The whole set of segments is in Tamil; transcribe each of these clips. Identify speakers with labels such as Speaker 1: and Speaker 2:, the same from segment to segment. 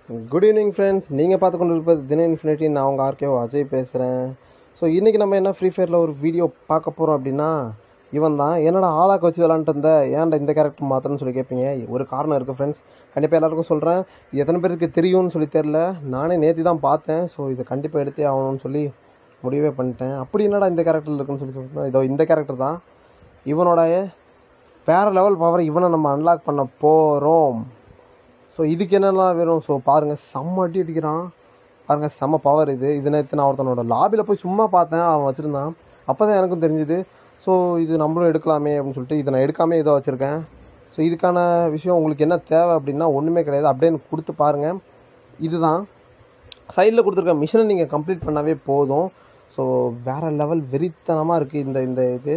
Speaker 1: குட் ஈவினிங் ஃப்ரெண்ட்ஸ் நீங்கள் பார்த்து கொண்டு இருப்பது தின இன்ஃபினிட்டி நான் உங்கள் ஆர்கே அஜய் பேசுகிறேன் ஸோ இன்றைக்கி நம்ம என்ன ஃப்ரீ ஃபயரில் ஒரு வீடியோ பார்க்க போகிறோம் அப்படின்னா இவன் தான் என்னடா ஆளாக்க வச்சு விளாண்டுட்டு இருந்த ஏன்டா இந்த கேரக்டர் மாத்திரன்னு சொல்லி கேட்பீங்க ஒரு காரணம் இருக்குது ஃப்ரெண்ட்ஸ் கண்டிப்பாக எல்லாருக்கும் சொல்கிறேன் இது எத்தனை பேருக்கு தெரியும்னு சொல்லி தெரில நானே நேற்று தான் பார்த்தேன் ஸோ இதை கண்டிப்பாக எடுத்தே ஆகணும்னு சொல்லி முடிவே பண்ணிட்டேன் அப்படி என்னடா இந்த கேரக்டர் இருக்குன்னு சொல்லி சொல்லிட்டு இதோ இந்த கேரக்டர் தான் இவனோட வேறு லெவல் பவர் இவனை நம்ம அன்லாக் பண்ண போகிறோம் ஸோ இதுக்கு என்னெல்லாம் வேணும் ஸோ பாருங்கள் செம்ம அடி அடிக்கிறான் பாருங்கள் செம்ம பவர் இது இது நேற்று நான் ஒருத்தனோட லாபியில் போய் சும்மா பார்த்தேன் அவன் வச்சுருந்தான் அப்போ தான் எனக்கும் தெரிஞ்சுது ஸோ இது நம்மளும் எடுக்கலாமே அப்படின்னு சொல்லிட்டு இதை நான் எடுக்காமே இதை வச்சுருக்கேன் ஸோ இதுக்கான விஷயம் உங்களுக்கு என்ன தேவை அப்படின்னா ஒன்றுமே கிடையாது அப்படியே எனக்கு கொடுத்து பாருங்கள் இதுதான் சைடில் கொடுத்துருக்க மிஷினை நீங்கள் கம்ப்ளீட் பண்ணாவே போதும் ஸோ வேறு லெவல் வெறித்தனமாக இருக்குது இந்த இந்த இது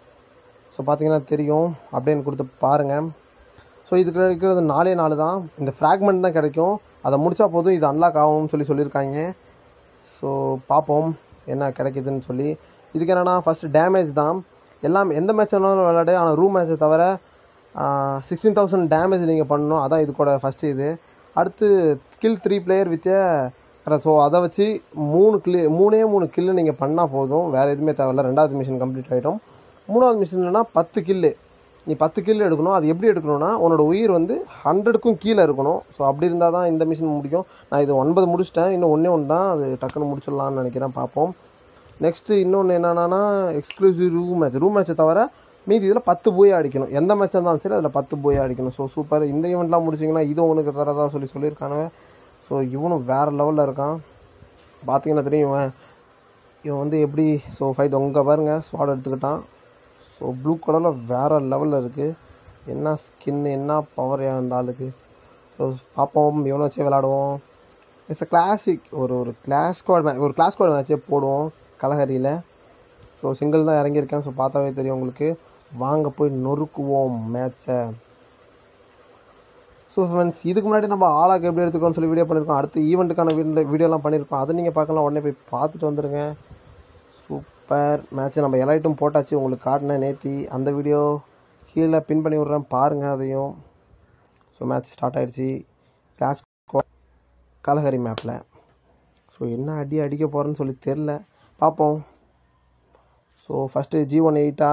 Speaker 1: ஸோ பார்த்தீங்கன்னா தெரியும் அப்படின்னு கொடுத்து பாருங்கள் ஸோ இதுக்கு இருக்கிறது நாலே நாலு தான் இந்த ஃப்ராக்மெண்ட் தான் கிடைக்கும் அதை முடித்தா போதும் இது அன்லாக் ஆகும்னு சொல்லி சொல்லியிருக்காங்க ஸோ பார்ப்போம் என்ன கிடைக்குதுன்னு சொல்லி இதுக்கு என்னென்னா ஃபஸ்ட்டு டேமேஜ் தான் எல்லாம் எந்த மேட்ச் வேணாலும் விளையாடு ஆனால் ரூம் மேட்ச்சை தவிர சிக்ஸ்டீன் தௌசண்ட் டேமேஜ் நீங்கள் பண்ணணும் அதான் இது கூட ஃபஸ்ட்டு இது அடுத்து kill three player with so அதை வச்சு மூணு கில்லு மூணே மூணு கில்லு நீங்கள் பண்ணால் போதும் வேறு எதுவுமே தேவையில்ல ரெண்டாவது மிஷின் கம்ப்ளீட் ஆகிடும் மூணாவது மிஷின் என்னன்னா பத்து கில்லு நீ பத்து கில் எடுக்கணும் அது எப்படி எடுக்கணும்னா உன்னோட உயிர் வந்து ஹண்ட்ரடுக்கும் கீழே இருக்கணும் ஸோ அப்படி இருந்தால் தான் இந்த மிஷின் முடிக்கும் நான் இது ஒன்பது முடிச்சிட்டேன் இன்னும் ஒன்றே ஒன்று தான் அது டக்குன்னு முடிச்சிடலான்னு நினைக்கிறேன் பார்ப்போம் நெக்ஸ்ட்டு இன்னொன்று என்னென்னா எக்ஸ்க்ளூசிவ் ரூம் மேட்ச் ரூம் மேட்ச்சை தவிர மீதி இதில் பத்து போய் அடிக்கணும் எந்த மேட்சாக இருந்தாலும் சரி அதில் பத்து போய் அடிக்கணும் ஸோ சூப்பர் இந்த ஈவெண்ட்லாம் முடிச்சிங்கன்னா இது உனக்கு தரதா சொல்லி சொல்லியிருக்கானுவ ஸோ இவனும் வேறு லெவலில் இருக்கான் பார்த்தீங்கன்னா தெரியும் இவன் இவன் வந்து எப்படி ஸோ ஃபைட் உங்கள் பாருங்கள் ஸ்வாட் எடுத்துக்கிட்டான் ஸோ ப்ளூ கலரில் வேறு லெவலில் இருக்குது என்ன ஸ்கின்னு என்ன பவர் அந்த ஆளுக்கு ஸோ பார்ப்போம் இவனை வச்சே விளாடுவோம் இட்ஸ் அ கிளாசிக் ஒரு ஒரு கிளாஸ் ஸ்குவாட் மே ஒரு கிளாஸ் ஸ்குவாட் மேட்ச்சே போடுவோம் கலஹரியில் ஸோ சிங்கிள் தான் இறங்கியிருக்கேன் ஸோ பார்த்தாவே தெரியும் உங்களுக்கு வாங்க போய் நொறுக்குவோம் மேட்ச்சை ஸோ ஃப்ரெண்ட்ஸ் இதுக்கு முன்னாடி நம்ம ஆளாக எப்படி எடுத்துக்கோன்னு சொல்லி வீடியோ பண்ணியிருக்கோம் அடுத்து ஈவெண்ட்டுக்கான வீடியோ வீடியோலாம் பண்ணியிருக்கோம் அதை நீங்கள் பார்க்கலாம் உடனே போய் பார்த்துட்டு வந்துடுங்க சூப்பர் மேட்ச்சு நம்ம எலைட்டும் போட்டாச்சு உங்களுக்கு காட்டினேன் நேத்தி அந்த வீடியோ கீழே பின் பண்ணி விட்றேன் பாருங்கள் அதையும் ஸோ மேட்ச் ஸ்டார்ட் ஆகிடுச்சு கிளாஸ் கலஹரி மேப்பில் ஸோ என்ன அடி அடிக்க போகிறேன்னு சொல்லி தெரில பார்ப்போம் ஸோ ஃபஸ்ட்டு ஜி ஒன் எயிட்டா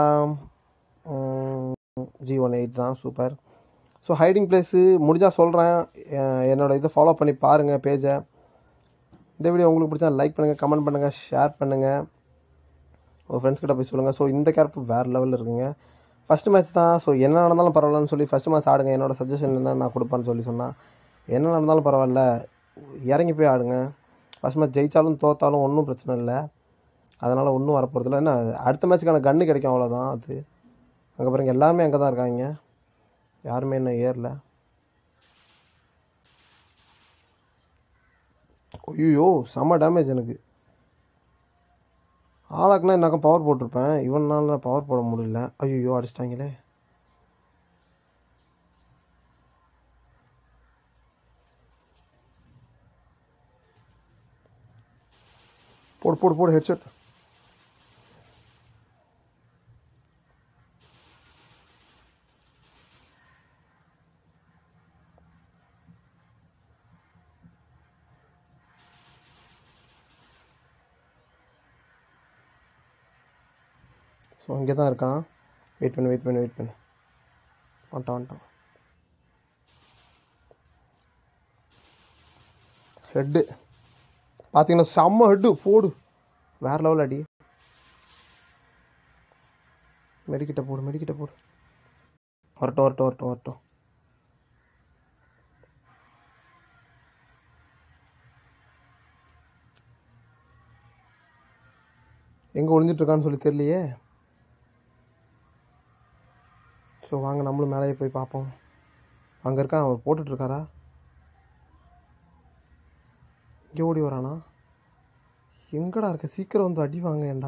Speaker 1: ஜி ஒன் எயிட் தான் சூப்பர் ஸோ ஹைடிங் பிளேஸு முடிஞ்சால் சொல்கிறேன் என்னோடய இதை ஃபாலோ பண்ணி பாருங்கள் பேஜை இந்த வீடியோ உங்களுக்கு பிடிச்சா லைக் பண்ணுங்கள் கமெண்ட் பண்ணுங்கள் ஷேர் பண்ணுங்கள் உங்கள் ஃப்ரெண்ட்ஸ் கிட்ட போய் சொல்லுங்கள் ஸோ இந்த கேரக்டர் வேறு லெவலில் இருக்குங்க ஃபஸ்ட்டு மேட்ச் தான் ஸோ என்ன நடந்தாலும் பரவாயில்லன்னு சொல்லி ஃபஸ்ட்டு மேட்ச் ஆடுங்க என்னோடய சஜஷன் என்ன நான் கொடுப்பேன்னு சொல்லி சொன்னால் என்ன நடந்தாலும் பரவாயில்ல இறங்கி போய் ஆடுங்க ஃபஸ்ட் மேட்ச் ஜெயித்தாலும் தோத்தாலும் ஒன்றும் பிரச்சனை இல்லை அதனால் ஒன்றும் வரப்போகிறதில்ல என்ன அடுத்த மேட்ச்சுக்கான கன்று கிடைக்கும் அவ்வளோதான் அது அங்கே பாருங்க எல்லாமே அங்கே தான் இருக்காங்க யாருமே இன்னும் ஏறல ஐயோ செம்ம டேமேஜ் எனக்கு ஆளாக்குனா என்னாக்க பவர் போட்டிருப்பேன் இவனால பவர் போட முடியல ஐயோ அடிச்சிட்டாங்களே போடு போடு போடு ஹெட்செட் ஸோ இங்கே தான் இருக்கான் வெயிட் பண்ணு வெயிட் பண்ணு வெயிட் பண்ணு வந்துட்டான் வந்துட்டான் ஹெட்டு பார்த்தீங்கன்னா செம்ம ஹெட்டு போடு வேற லெவல் அடி மெடிக்கிட்ட போடு மெடிக்கிட்ட போடு வரட்டும் வரட்டும் வரட்டும் வரட்டும் எங்கே ஒளிஞ்சிட்ருக்கான்னு சொல்லி தெரியலையே ஸோ வாங்க நம்மளும் மேலேயே போய் பார்ப்போம் அங்கே இருக்கான் அவர் போட்டுட்ருக்காரா இங்கே ஓடி வரானா எங்கடா இருக்க சீக்கிரம் வந்து அடி வாங்க ஏண்டா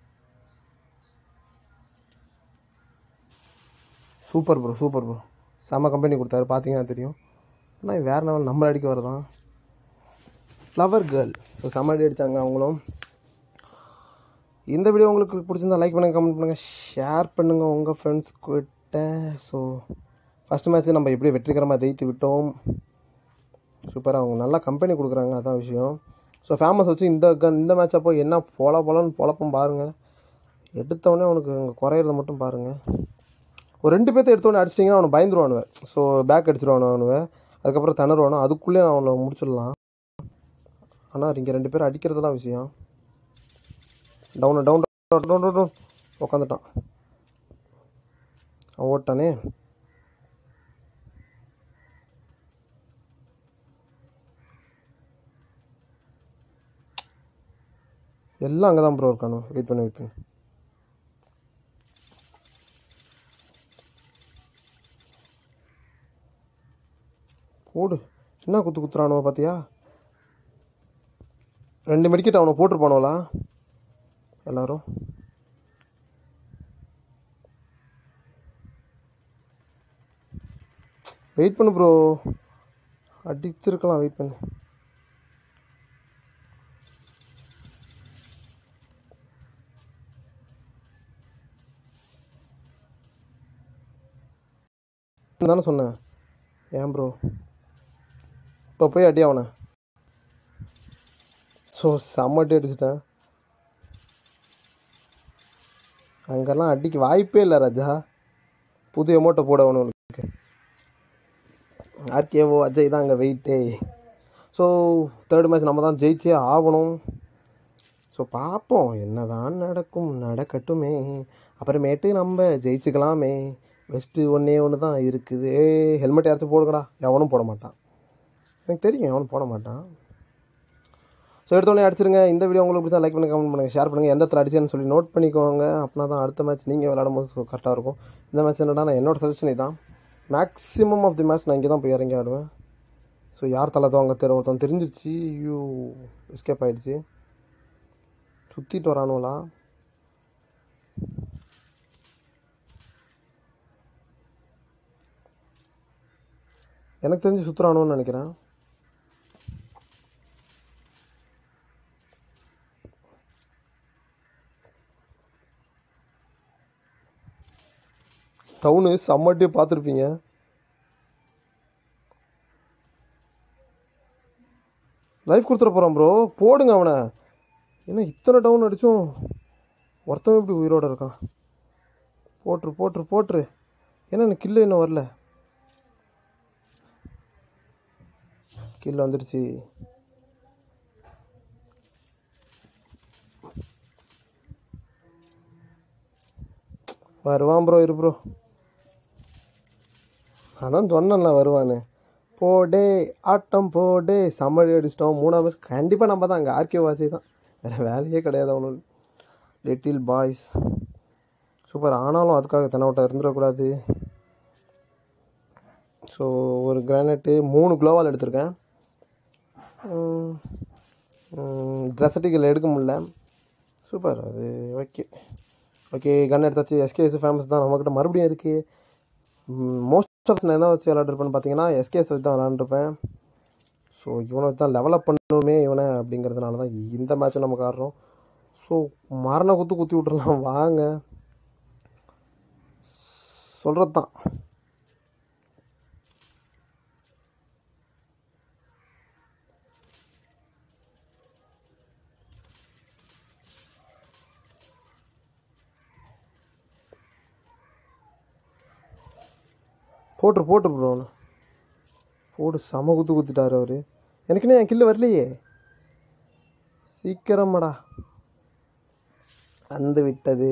Speaker 1: சூப்பர் ப்ரோ சூப்பர் ப்ரோ செம்ம கம்பெனி கொடுத்தாரு பார்த்தீங்கன்னா தெரியும் ஆனால் வேறு லெவல் நம்மளை அடிக்க வரதான் ஃப்ளவர் கேர்ள் ஸோ செம்ம அடி அடித்தாங்க அவங்களும் இந்த வீடியோ உங்களுக்கு பிடிச்சிருந்தா லைக் பண்ணுங்கள் கமெண்ட் பண்ணுங்கள் ஷேர் பண்ணுங்கள் உங்கள் ஃப்ரெண்ட்ஸ் கிட்ட ஸோ ஃபஸ்ட் மேட்ச் நம்ம எப்படி வெற்றிகரமாக ஜெயித்து விட்டோம் சூப்பராக அவங்க நல்லா கம்பெனி கொடுக்குறாங்க அதான் விஷயம் ஸோ ஃபேமஸ் வச்சு இந்த கன் இந்த மேட்ச் அப்போ என்ன பொல பொலன்னு பொழப்பம் பாருங்கள் எடுத்தவொடனே அவனுக்கு அங்கே குறையிறத மட்டும் பாருங்கள் ஒரு ரெண்டு பேர்த்த எடுத்தோடனே அடிச்சிட்டிங்கன்னா அவனை பயந்துருவானுவ ஸோ பேக் அடிச்சிருவானு அவனுவ அதுக்கப்புறம் திணறுவானோ அதுக்குள்ளே அவனை முடிச்சிடலாம் ஆனால் இங்கே ரெண்டு பேரும் அடிக்கிறதுலாம் விஷயம் டவுன் டவுன் டவுன் டவுன் உட்காந்துட்டான் அவன் ஓட்டானே எல்லாம் அங்கே தான் ப்ரோ இருக்கானு வெயிட் பண்ணு வெயிட் பண்ணு போடு என்ன குத்து குத்துறானுவ பார்த்தியா ரெண்டு மெடிக்கெட் அவனை போட்டிருப்பானுவலா எல்லாரும் வெயிட் பண்ணு ப்ரோ அடிச்சிருக்கலாம் வெயிட் பண்ணு தானே சொன்னேன் ஏன் ப்ரோ இப்போ போய் அடி அவனை ஸோ செம்ம அடி அடிச்சிட்டேன் அங்கெல்லாம் அடிக்க வாய்ப்பே இல்லை ராஜா புது எமௌண்ட்டை போட அவனுக்கு ஆர்கேஓ அஜய் தான் அங்கே வெயிட்டே ஸோ தேர்ட் மேட்ச் நம்ம தான் ஜெயிச்சே ஆகணும் ஸோ பார்ப்போம் என்னதான் நடக்கும் நடக்கட்டுமே அப்புறமேட்டு நம்ம ஜெயிச்சுக்கலாமே பெஸ்ட்டு ஒன்றே ஒன்று தான் இருக்குது ஏ ஹெல்மெட் யாராச்சும் போடுங்கடா எவனும் போட மாட்டான் எனக்கு தெரியும் எவனும் போட மாட்டான் ஸோ எடுத்தோடனே அடிச்சிருங்க இந்த வீடியோ உங்களுக்கு பிடிச்சா லைக் பண்ணி கமெண்ட் பண்ணுங்கள் ஷேர் பண்ணுங்கள் எந்த இடத்துல அடிச்சேன்னு சொல்லி நோட் பண்ணிக்கோங்க அப்படின்னா தான் அடுத்த மேட்ச் நீங்கள் விளையாடும் போது கரெக்டாக இருக்கும் இந்த மேட்ச் என்னடா நான் என்னோட சஜஷன் இதான் மேக்ஸிமம் ஆஃப் தி மேட்ச் நான் இங்கே தான் போய் இறங்கி ஆடுவேன் ஸோ யார் தலை அங்கே தெரு ஒருத்தன் தெரிஞ்சிருச்சு ஐயோ எஸ்கேப் ஆகிடுச்சு சுற்றிட்டு வரானுங்களா எனக்கு தெரிஞ்சு சுற்றுறானுன்னு நினைக்கிறேன் டவுனு செம்மட்டியே பார்த்துருப்பீங்க லைஃப் கொடுத்துட போகிறான் ப்ரோ போடுங்க அவனை என்ன இத்தனை டவுன் அடிச்சும் ஒருத்தவன் எப்படி உயிரோடு இருக்கான் போட்டுரு போட்டுரு போட்டுரு ஏன்னா எனக்கு கில்லு இன்னும் வரல கில் வந்துடுச்சு வருவான் ப்ரோ இரு ப்ரோ அதான் சொன்னேன்ல வருவான்னு போடே ஆட்டம் போடே சம்மடி அடிச்சிட்டோம் மூணாம் மேட்ச் கண்டிப்பாக நம்ம தான் அங்கே ஆர்கே வாசி தான் வேறு வேலையே கிடையாது அவனு லிட்டில் பாய்ஸ் சூப்பர் ஆனாலும் அதுக்காக தென்னவட்டம் இருந்துடக்கூடாது ஸோ ஒரு கிரானைட்டு மூணு குளோவால் எடுத்திருக்கேன் ட்ரெஸ்ஸட்டிக்கல் எடுக்க முடில சூப்பர் அது ஓகே ஓகே கன் எடுத்தாச்சு எஸ்கேஎஸ் ஃபேமஸ் தான் நம்மக்கிட்ட மறுபடியும் இருக்குது மோஸ்ட் ஆஃப் நான் என்ன வச்சு விளாண்டுருப்பேன்னு பார்த்தீங்கன்னா எஸ்கேஎஸ் வச்சு தான் விளாண்டுருப்பேன் ஸோ இவனை வச்சு தான் டெவலப் பண்ணணுமே இவனை அப்படிங்கிறதுனால தான் இந்த மேட்ச்சும் நமக்கு ஆடுறோம் ஸோ மரண குத்து குத்தி விட்றலாம் வாங்க சொல்கிறது தான் போட்டுரு போட்டுரு ப்ரோ அவனை போடு செம குத்து குத்திட்டாரு அவர் எனக்குன்னு என் கில்லு வரலையே சீக்கிரமாடா வந்து விட்டது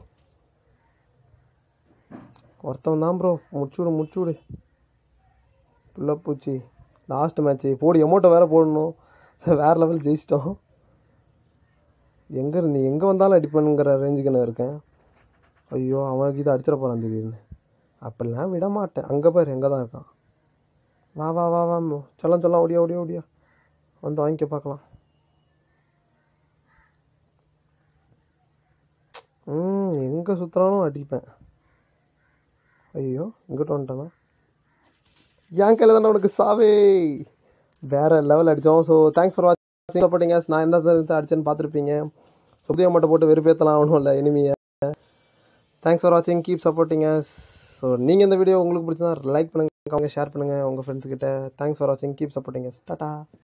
Speaker 1: ஒருத்தவன் தான் ப்ரோ முடிச்சுவிடு முடிச்சுவிடு பூச்சி லாஸ்ட் மேட்ச்சு போடு எமௌண்ட்டை வேறு போடணும் வேறு லெவல் ஜெயிச்சிட்டோம் எங்கே இருந்து எங்கே வந்தாலும் அடிப்பணுங்கிற ரேஞ்சுக்கு நான் இருக்கேன் ஐயோ அவனுக்கு இதை அடிச்சிட போகிறான் திடீர்னு அப்படிலாம் விட மாட்டேன் அங்கே பாரு எங்கே தான் இருக்கான் வா வா வா வா மோ. சொல்லம் சொல்லம் ஓடியா ஓடியா ஓடியா வந்து வாங்கிக்க பார்க்கலாம் ம் எங்கே சுற்றுறாலும் அடிப்பேன் ஐயோ இங்கிட்ட வந்துட்டானா என் கையில் தானே உனக்கு சாவே வேற லெவல் அடித்தோம் ஸோ தேங்க்ஸ் ஃபார் வாட்சிங் சப்போர்ட்டிங்க நான் எந்த இடத்துல அடிச்சேன்னு பார்த்துருப்பீங்க புதிய மட்டும் போட்டு வெறுப்பேற்றலாம் ஒன்றும் இல்லை இனிமையை தேங்க்ஸ் ஃபார் வாட்சிங் கீப் சப்போர்ட்டிங்க ஸோ நீங்கள் இந்த வீடியோ உங்களுக்கு பிடிச்சதா லைக் பண்ணுங்கள் அவங்க ஷேர் பண்ணுங்கள் உங்கள் ஃப்ரெண்ட்ஸ் கிட்ட தேங்க்ஸ் ஃபார் வாட்சிங் கீப் சப்போர்ட்டிங் டாட்டா